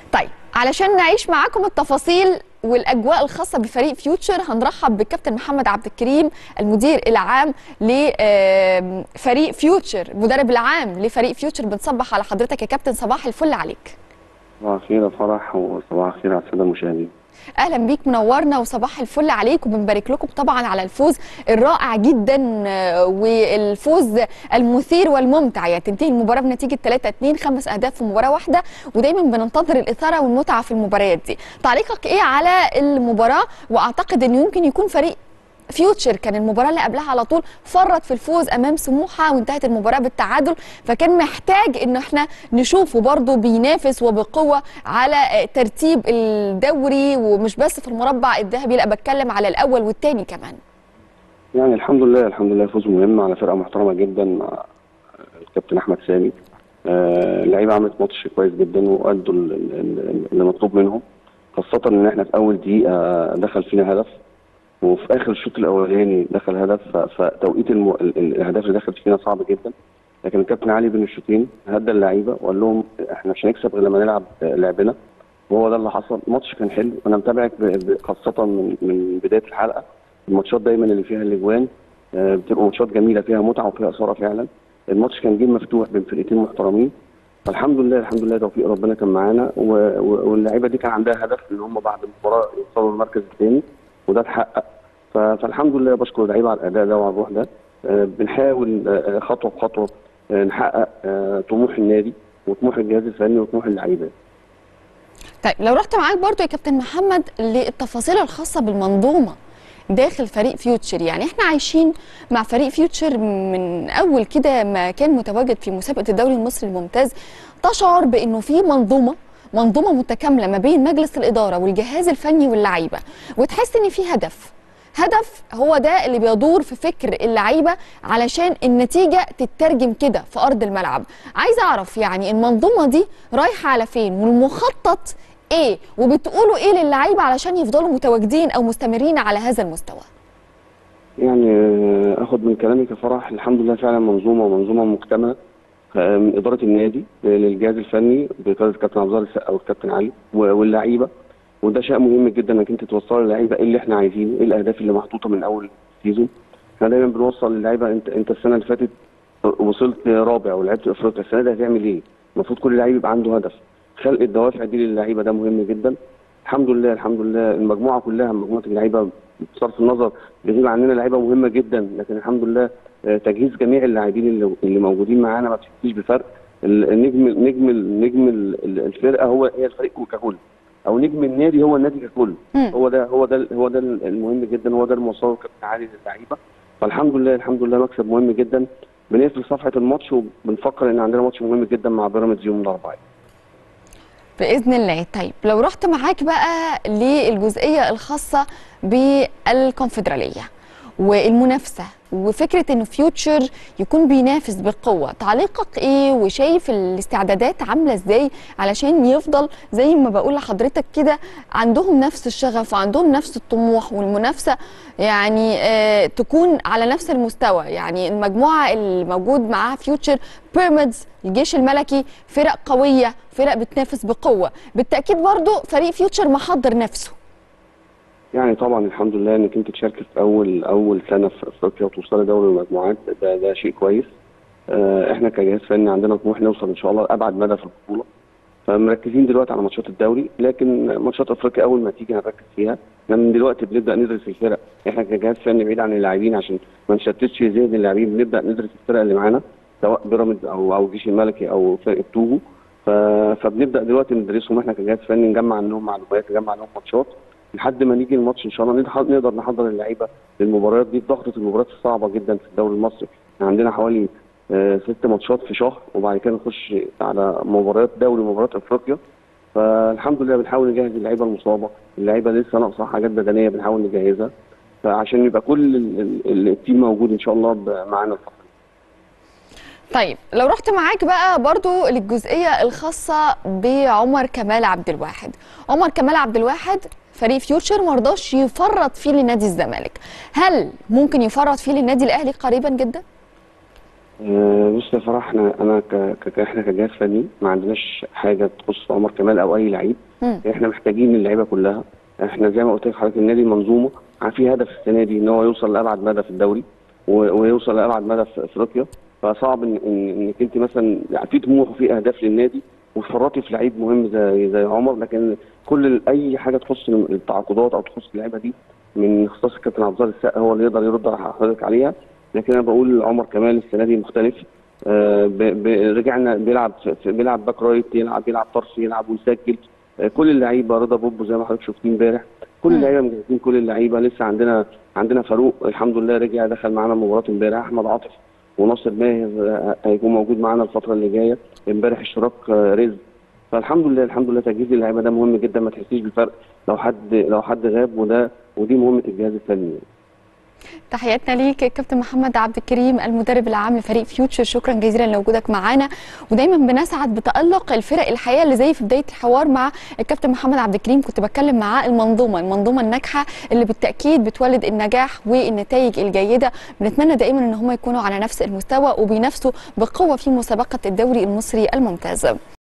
طيب علشان نعيش معاكم التفاصيل والاجواء الخاصه بفريق فيوتشر هنرحب بالكابتن محمد عبد الكريم المدير العام لفريق فيوتشر المدرب العام لفريق فيوتشر بنصبح على حضرتك يا كابتن صباح الفل عليك صباح الخير يا فرح وصباح الخير على الساده المشاهدين اهلا بيك منورنا وصباح الفل عليك وبنبارك لكم طبعا على الفوز الرائع جدا آه، والفوز المثير والممتع يعني تنتهي المباراه بنتيجه 3 2 خمس اهداف في مباراه واحده ودايما بننتظر الاثاره والمتعه في المباريات دي تعليقك ايه على المباراه واعتقد انه يمكن يكون فريق فيوتشر كان المباراه اللي قبلها على طول فرط في الفوز امام سموحه وانتهت المباراه بالتعادل فكان محتاج ان احنا نشوفه برضه بينافس وبقوه على آه، ترتيب الدوري ومش بس في المربع الذهبي لا بتكلم على الاول والثاني كمان يعني الحمد لله الحمد لله فوز مهم على فرقه محترمه جدا مع الكابتن احمد سامي آه، اللعيبه عملت ماتش كويس جدا وادوا ال- ال- ال- اللي مطلوب منهم خاصه ان احنا في اول دقيقه دخل فينا هدف وفي اخر الشوط الاولاني دخل هدف ف- فتوقيت الم... ال- ال- الاهداف اللي دخلت فينا صعب جدا لكن الكابتن علي بين الشوطين هدى اللعيبه وقال لهم احنا مش هنكسب غير لما نلعب آه، لعبنا وهو ده اللي حصل الماتش كان حلو انا متابعك ب- ب- خاصه من من بدايه الحلقه الماتشات دايما اللي فيها الاجوان آه، بتبقى ماتشات جميله فيها متعه وفيها اثاره فعلا الماتش كان جيم مفتوح بين فرقتين محترمين فالحمد لله الحمد لله توفيق ربنا كان معانا و- و- واللعيبه دي كان عندها هدف ان هم بعد المباراه يوصلوا للمركز الثاني وده اتحقق ف- فالحمد لله بشكر اللعيبه على الاداء ده وعلى الروح ده آه، بنحاول آه، خطوه بخطوه آه، نحقق آه، طموح النادي وطموح الجهاز الفني وطموح اللعيبه طيب لو رحت معاك برضو يا كابتن محمد للتفاصيل الخاصة بالمنظومة داخل فريق فيوتشر يعني احنا عايشين مع فريق فيوتشر من اول كده ما كان متواجد في مسابقة الدوري المصري الممتاز تشعر بانه في منظومة منظومة متكاملة ما بين مجلس الإدارة والجهاز الفني واللعيبة وتحس ان في هدف هدف هو ده اللي بيدور في فكر اللعيبه علشان النتيجه تترجم كده في ارض الملعب عايزه اعرف يعني المنظومه دي رايحه على فين والمخطط ايه وبتقولوا ايه للعيبه علشان يفضلوا متواجدين او مستمرين على هذا المستوى يعني آه، اخد من كلامك يا فرح الحمد لله فعلا منظومه ومنظومه مكتمله آه، من اداره النادي للجهاز الفني بقياده الكابتن عبد الله السقا والكابتن علي و- واللعيبه وده شيء مهم جدا انك انت توصل للعيبه ايه اللي احنا عايزينه ايه الاهداف اللي محطوطه من اول سيزون احنا دايما بنوصل للعيبه انت انت السنه اللي فاتت وصلت رابع ولعبت افريقيا السنه دي هتعمل ايه؟ المفروض كل لعيب يبقى عنده هدف خلق الدوافع دي للعيبه ده مهم جدا الحمد لله الحمد لله المجموعه كلها مجموعه اللعيبه بصرف النظر بيغيب عننا لعيبه مهمه جدا لكن الحمد لله آه، تجهيز جميع اللاعبين اللي, اللي موجودين معانا ما بتحسيش بفرق ال- النجم نجم نجم ال- الفرقه هو هي الفريق ككل او نجم النادي هو النادي ككل مم. هو ده هو ده هو ده المهم جدا هو ده الموصل كابتن علي للعيبه فالحمد لله الحمد لله مكسب مهم جدا بنقفل صفحه الماتش وبنفكر ان عندنا ماتش مهم جدا مع بيراميدز يوم الاربعاء باذن الله طيب لو رحت معاك بقى للجزئيه الخاصه بالكونفدراليه والمنافسه وفكره ان فيوتشر يكون بينافس بقوه تعليقك ايه وشايف الاستعدادات عامله ازاي علشان يفضل زي ما بقول لحضرتك كده عندهم نفس الشغف وعندهم نفس الطموح والمنافسه يعني آه تكون على نفس المستوى يعني المجموعه اللي موجود معاها فيوتشر بيراميدز الجيش الملكي فرق قويه فرق بتنافس بقوه بالتاكيد برضو فريق فيوتشر محضر نفسه يعني طبعا الحمد لله انك انت تشاركي في اول اول سنه في افريقيا وتوصلي دوري المجموعات ده ده شيء كويس آه، احنا كجهاز فني عندنا طموح نوصل ان شاء الله لابعد مدى في البطوله فمركزين دلوقتي على ماتشات الدوري لكن ماتشات افريقيا اول ما تيجي هنركز فيها احنا من دلوقتي بنبدا ندرس الفرق احنا كجهاز فني بعيد عن اللاعبين عشان ما نشتتش ذهن اللاعبين بنبدا ندرس الفرق اللي معانا سواء بيراميدز او او الجيش الملكي او فرقه توجو ف- فبنبدا دلوقتي ندرسهم احنا كجهاز فني نجمع عنهم معلومات نجمع عنهم ماتشات لحد ما نيجي الماتش ان شاء الله نقدر- نقدر نحضر اللعيبه للمباريات دي ضغطه المباريات الصعبه جدا في الدوري المصري احنا عندنا حوالي آه، ست ماتشات في شهر وبعد كده نخش على مباريات دوري ومباريات افريقيا فالحمد لله بنحاول نجهز اللعيبه المصابه اللعيبه لسه ناقصه حاجات بدنيه بنحاول نجهزها فعشان يبقى كل ال- ال- التيم موجود ان شاء الله ب- معانا الفتره دي. طيب لو رحت معاك بقى برضو للجزئية الخاصة بعمر كمال عبد الواحد عمر كمال عبد الواحد فريق فيوتشر مرضاش يفرط فيه لنادي الزمالك هل ممكن يفرط فيه للنادي الأهلي قريبا جدا؟ آه، بص يا فرح احنا انا ك... ك... احنا كجهاز فني ما عندناش حاجه تخص عمر كمال او اي لعيب مم. احنا محتاجين اللعيبه كلها احنا زي ما قلت لك حضرتك النادي منظومه في هدف السنه دي ان هو يوصل لابعد مدى في الدوري و... ويوصل لابعد مدى في افريقيا فصعب ان إن- انك انت مثلا يعني في طموح وفي اهداف للنادي وتفرطي في لعيب مهم زي زي عمر لكن كل ال- اي حاجه تخص التعاقدات او تخص اللعيبه دي من اختصاص الكابتن عبد الله السقا هو اللي يقدر يرد على حضرتك عليها لكن انا بقول عمر كمال السنه دي مختلف آه، ب- ب- رجعنا بيلعب في- في- بيلعب باك رايت يلعب بيلعب طرف يلعب ويسجل آه، كل اللعيبه رضا بوبو زي ما حضرتك شفتيه امبارح كل مم. اللعيبه مجهزين كل اللعيبه لسه عندنا عندنا فاروق الحمد لله رجع دخل معانا مباراه امبارح احمد عاطف وناصر ماهر آه، هيكون موجود معانا الفتره اللي جايه امبارح اشتراك آه، رزق فالحمد لله الحمد لله تجهيز اللعيبه ده مهم جدا ما تحسيش بالفرق لو حد لو حد غاب وده ودي مهمه الجهاز الفني تحياتنا ليك كابتن محمد عبد الكريم المدرب العام لفريق فيوتشر شكرا جزيلا لوجودك معانا ودايما بنسعد بتالق الفرق الحقيقه اللي زي في بدايه الحوار مع الكابتن محمد عبد الكريم كنت بتكلم معاه المنظومه المنظومه الناجحه اللي بالتاكيد بتولد النجاح والنتائج الجيده بنتمنى دائما ان هم يكونوا على نفس المستوى وبينافسوا بقوه في مسابقه الدوري المصري الممتاز